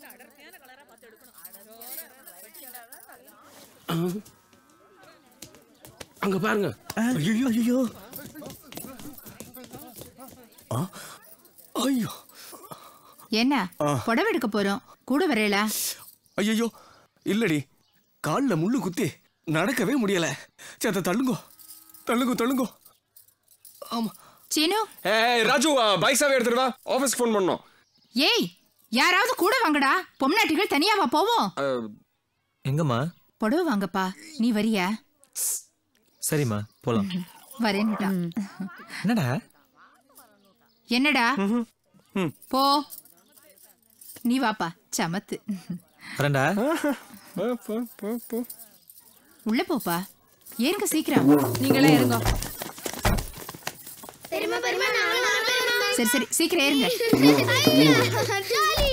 அங்க பாருங்க ஐயோ ஐயோ ஐயோ என்ன புடவை எடுக்க போறோம் கூட வரையல ஐயோ இல்லடி கால்ல முள்ளு குத்தி நடக்கவே முடியல சேத்த தள்ளுங்கோ தள்ளுங்கோ தள்ளுங்கோ ஆமா சீனு ஏய் ராஜு பைக் சாவி எடுத்துட்டு வா ஆஃபீஸ்க்கு ஃபோன் பண்ணோம் ஏய் யாராவது கூட வாங்கடா பொம்னாட்டிகள் தனியாவா போவோம் எங்கம்மா புடவை வாங்கப்பா நீ வரியா சரிம்மா போலாம் வரேன்னுட்டா என்னடா என்னடா போ நீ வாப்பா சமத்து வரேன்டா உள்ள போப்பா ஏறுங்க சீக்கிரம் நீங்களே இருங்க பெருமை பெருமை நாங்களும் வரோம் பெருமை சரி சரி சீக்கிரம் ஏறுங்க ஐயா, ஜாலி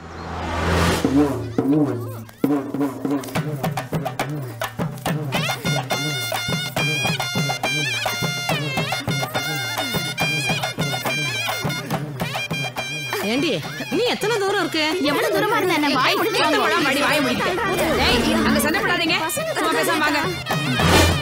ஏண்டி நீ எத்தனை தூரம் இருக்கு எவ்வளவு தூரமா இருந்தா என்ன வாய் முடிச்சு எங்க போலாம் மடி வாய முடிக்க ஏய் அங்க சண்டை போடாதீங்க சும்மா பேசாம வாங்க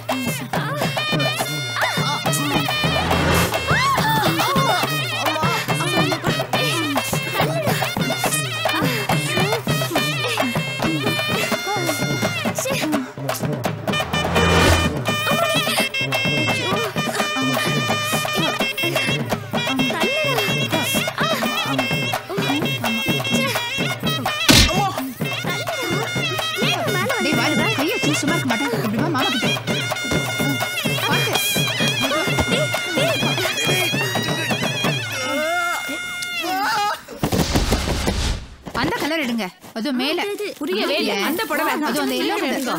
டேய் வாய் கையை வச்சு சும்மா இருக்க மாட்டேன் இப்படி வா மாமா கிட்ட பார்த்து. அந்த கலர் எடுங்க அது மேல புரியவே இல்ல அந்த புடவை அது அந்த எல்லோ எடுங்க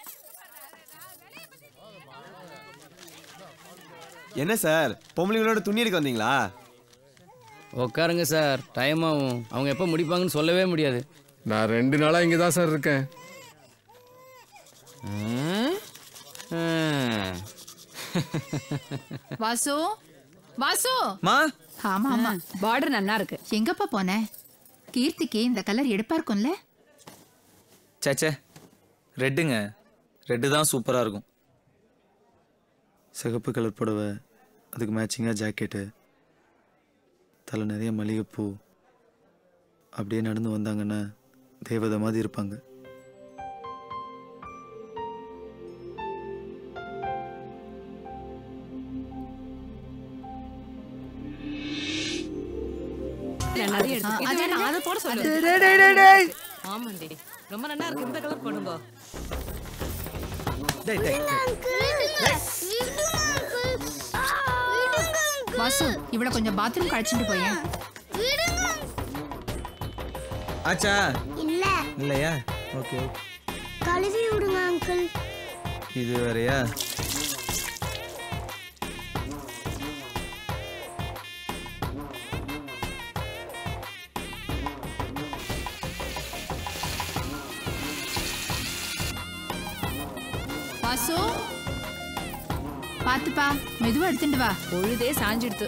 என்ன சார் பொம்பளைங்களோட துணி எடுக்க வந்தீங்களா உட்காருங்க சார் டைம் ஆகும் அவங்க எப்போ முடிப்பாங்கன்னு சொல்லவே முடியாது நான் ரெண்டு நாளா இங்க தான் சார் இருக்கேன் வாசு வாசு மா ஆமா ஆமா பார்டர் நல்லா இருக்கு எங்கப்பா போன கீர்த்திக்கு இந்த கலர் எடுப்பா இருக்கும்ல சேச்சே ரெட்டுங்க ரெட்டு தான் சூப்பராக இருக்கும் சிகப்பு கலர் புடவை அதுக்கு மேட்சிங்காக ஜாக்கெட்டு தலை நிறைய மல்லிகைப்பூ அப்படியே நடந்து வந்தாங்கன்னா தேவதை மாதிரி இருப்பாங்க நிறைய எடுத்து அது இது வேணா, அதை போட சொல்லு டேய், டேய், டேய், டேய். ஆமாண்டி ரொம்ப நல்லா இருக்கு இந்த கலர் போடுங்க டேய் டேய் வாசு இவள கொஞ்சம் பாத்ரூம் கழிச்சுட்டு போயேன் ஆச்சா இல்ல இல்லையா ஓகே கழுவி விடுங்க அங்கிள் இது வேறையா வாசு பாத்துப்பா மெதுவா எடுத்துட்டு வா பொழுதே சாஞ்சிடுத்து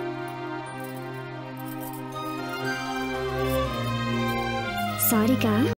சாரிக்கா